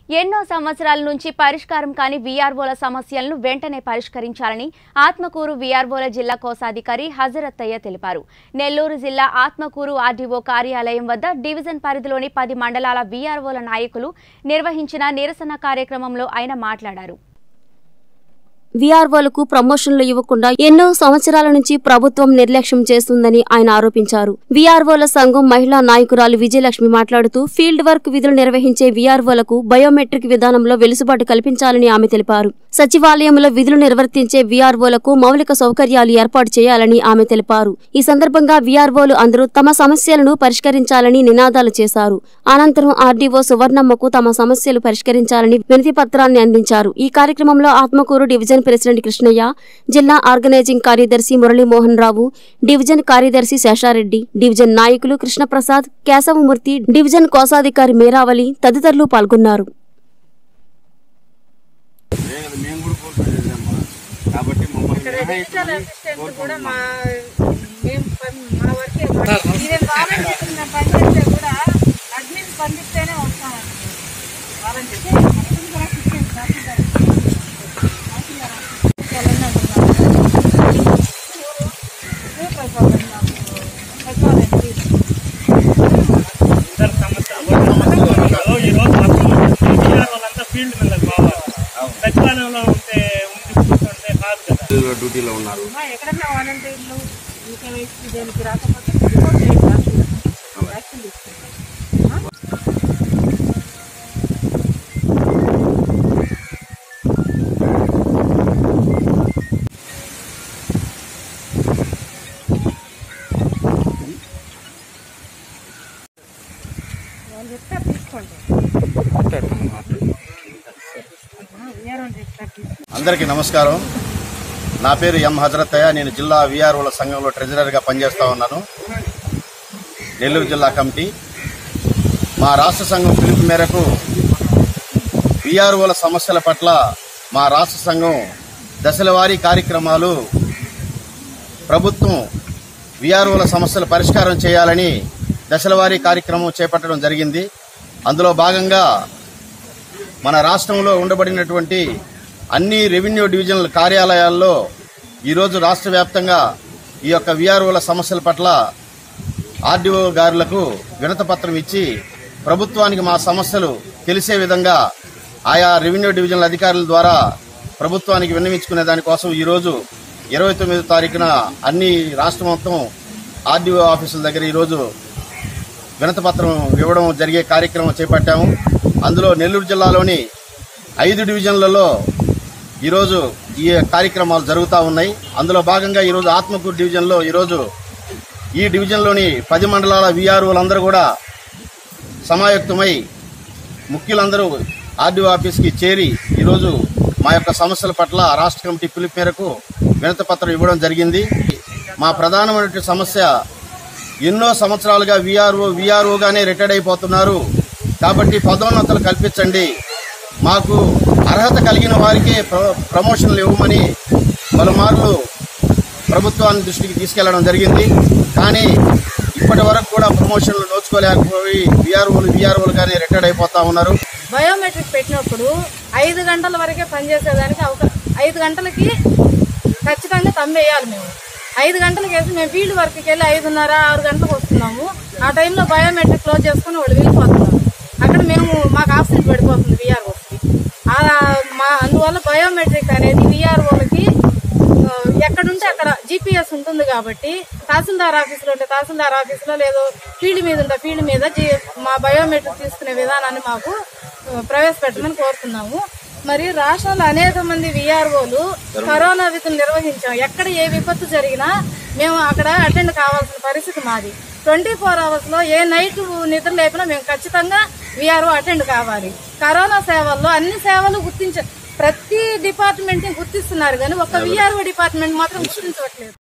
ఎన్నో సంవత్సరాల నుంచి పరిష్కారం కాని వీఆర్ఓల సమస్యలను వెంటనే పరిష్కరించాలని ఆత్మకూరు వీఆర్ఓల జిల్లా కోశాధికారి హజరత్తయ్య తెలిపారు నెల్లూరు జిల్లా ఆత్మకూరు ఆర్డీఓ కార్యాలయం వద్ద డివిజన్ పరిధిలోని పది మండలాల వీఆర్ఓల నాయకులు నిర్వహించిన నిరసన కార్యక్రమంలో ఆయన మాట్లాడారు వీఆర్ఓలకు ప్రమోషన్లు ఇవ్వకుండా ఎన్నో సంవత్సరాల నుంచి ప్రభుత్వం నిర్లక్ష్యం చేస్తుందని ఆయన ఆరోపించారు వీఆర్ఓల సంఘం మహిళా నాయకురాలు విజయలక్ష్మి మాట్లాడుతూ ఫీల్డ్ వర్క్ విధులు నిర్వహించే వీఆర్ఓలకు బయోమెట్రిక్ విధానంలో వెలుసుబాటు కల్పించాలని ఆమె తెలిపారు సచివాలయంలో విధులు నిర్వర్తించే వీఆర్ఓలకు మౌలిక సౌకర్యాలు ఏర్పాటు చేయాలని ఆమె తెలిపారు ఈ సందర్భంగా వీఆర్ఓలు అందరూ తమ సమస్యలను పరిష్కరించాలని నినాదాలు చేశారు అనంతరం ఆర్డీఓ సువర్ణమ్మకు తమ సమస్యలు పరిష్కరించాలని వినతి పత్రాన్ని అందించారు ఈ కార్యక్రమంలో ఆత్మకూరు డివిజన్ ప్రెసిడెంట్ కృష్ణయ్య జిల్లా ఆర్గనైజింగ్ కార్యదర్శి మురళీమోహన్ రావు డివిజన్ కార్యదర్శి శేషారెడ్డి డివిజన్ నాయకులు కృష్ణప్రసాద్ కేశవమూర్తి డివిజన్ కోశాధికారి మేరావలి తదితరులు పాల్గొన్నారు లేదు, మేము కూడా కోరుకునేదమ్మా కాబట్టి మమ్మల్ని ఇక్కడ డిజిటల్ అసిస్టెంట్ మినహాయించమని కూడా మా మేము పని- మా వరకే ఇదే వాలంటీర్ మేము పనిచేస్తే కూడా అడ్మిన్ పంపిస్తేనే వస్తామండి వాలంటీర్ అడ్మిన్ కూడా అసిస్టెంట్ తహసీల్దార్. తహసీల్దార్ వాళ్ళని అంటున్నాము. రేపు అయిపోతుంది నాకు. సచివాలయం ఇతర సమస్య ఈ రోజు మొత్తం వాళ్ళంతా ఫీల్డ్ మీద పోవాలి సచివాలయంలో ఉంటే ఉండి కూర్చుంటే కాదు కదా డ్యూటీలో ఉన్నారు అమ్మా, ఎక్కడన్నా వాలంటీర్లు ఇంకేమైతే దేనికి రాకపోతే రిపోర్ట్ చేయండి తహసీల్దార్. యాక్షన్ తీసుకుంటాం. వాళ్ళు చెప్తే తీసుకోండి ఇయర్ చెప్తారు తీసుకోండి అందరికీ నమస్కారం నా పేరు ఎం హజరత్తయ్య నేను జిల్లా విఆర్ఓల సంఘంలో ట్రెజరర్గా పనిచేస్తా ఉన్నాను నెల్లూరు జిల్లా కమిటీ మా రాష్ట్ర సంఘం పిలుపు మేరకు విఆర్ఓల సమస్యల పట్ల మా రాష్ట్ర సంఘం దశలవారీ కార్యక్రమాలు ప్రభుత్వం విఆర్ఓల సమస్యల పరిష్కారం చేయాలని దశలవారీ కార్యక్రమం చేపట్టడం జరిగింది అందులో భాగంగా మన రాష్ట్రంలో ఉండబడినటువంటి అన్ని రెవెన్యూ డివిజనల్ కార్యాలయాల్లో ఈరోజు రాష్ట్ర వ్యాప్తంగా ఈ యొక్క విఆర్ఓల సమస్యల పట్ల ఆర్డీఓ గారులకు వినతపత్రం ఇచ్చి ప్రభుత్వానికి మా సమస్యలు తెలిసే విధంగా ఆయా రెవెన్యూ డివిజనల్ అధికారుల ద్వారా ప్రభుత్వానికి విన్నవించుకునే దానికోసం ఈరోజు ఇరవై తొమ్మిదో తారీఖున అన్ని రాష్ట్రం మొత్తం ఆర్డీఓ ఆఫీసుల దగ్గర ఈరోజు వినతపత్రం ఇవ్వడం జరిగే కార్యక్రమం చేపట్టాము అందులో నెల్లూరు జిల్లాలోని ఐదు డివిజన్లలో ఈరోజు ఈ కార్యక్రమాలు జరుగుతూ ఉన్నాయి అందులో భాగంగా ఈరోజు ఆత్మకూరు డివిజన్లో ఈరోజు ఈ డివిజన్లోని పది మండలాల వీఆర్ఓలందరూ కూడా సమాయుక్తమై ముఖ్యులందరూ ఆర్డీఓ ఆఫీస్కి చేరి ఈరోజు మా యొక్క సమస్యల పట్ల రాష్ట్ర కమిటీ పిలుపు మేరకు వినతిపత్రం ఇవ్వడం జరిగింది మా ప్రధానమైనటువంటి సమస్య ఎన్నో సంవత్సరాలుగా వీఆర్ఓ వీఆర్ఓగానే రిటైర్డ్ అయిపోతున్నారు కాబట్టి పదోన్నతులు కల్పించండి మాకు అర్హత కలిగిన వారికే ప్ర- ప్రమోషన్లు ఇవ్వమని పలుమార్లు ప్రభుత్వాన్ని దృష్టికి తీసుకెళ్లడం జరిగింది కానీ ఇప్పటి వరకు కూడా ప్రమోషన్లు నోచుకోలేకపోయి వీఆర్ఓలు వీఆర్ఓలుగానే రిటైర్డ్ అయిపోతా ఉన్నారు బయోమెట్రిక్ పెట్టినప్పుడు ఐదు గంటల వరకే పనిచేసేదానికి అవకా ఐదు గంటలకి ఖచ్చితంగా తమ్మేయాలి మేము ఐదు గంటలకి వేసి మేము ఫీల్డ్ వర్క్కి వెళ్ళి ఐదున్నర ఆరు గంటలకు వస్తున్నాము ఆ టైంలో బయోమెట్రిక్ క్లోజ్ చేసుకుని వాళ్ళు వెళ్ళిపోతున్నారు అక్కడ మేము మాకు ఆబ్సెంట్ పడిపోతుంది విఆర్ఓకి మా అందువల్ల బయోమెట్రిక్ అనేది విఆర్ఓలకి ఎక్కడుంటే అక్కడ జీపీఎస్ ఉంటుంది కాబట్టి తహసీల్దార్ ఆఫీసులో ఉంటే తహసీల్దార్ ఆఫీసులో లేదో ఫీల్డ్ మీద ఉంటే ఫీల్డ్ మీద జీ- మా బయోమెట్రిక్ తీసుకునే విధానాన్ని మాకు ఆ, ప్రవేశపెట్టమని కోరుతున్నాము మరి రాష్ట్రంలో అనేక మంది విఆర్ఓలు కరోనా విధులు నిర్వహించాం ఎక్కడ ఏ విపత్తు జరిగినా మేము అక్కడ అటెండ్ కావాల్సిన పరిస్థితి మాది ట్వంటీ ఫోర్ అవర్స్ లో ఏ నైట్ నిద్ర లేపినా మేము ఖచ్చితంగా విఆర్ఓ అటెండ్ కావాలి కరోనా సేవల్లో అన్ని సేవలు గుర్తించ ప్రతి డిపార్ట్మెంట్ ని గుర్తిస్తున్నారు కానీ ఒక విఆర్ఓ డిపార్ట్మెంట్ మాత్రం గుర్తించట్లేదు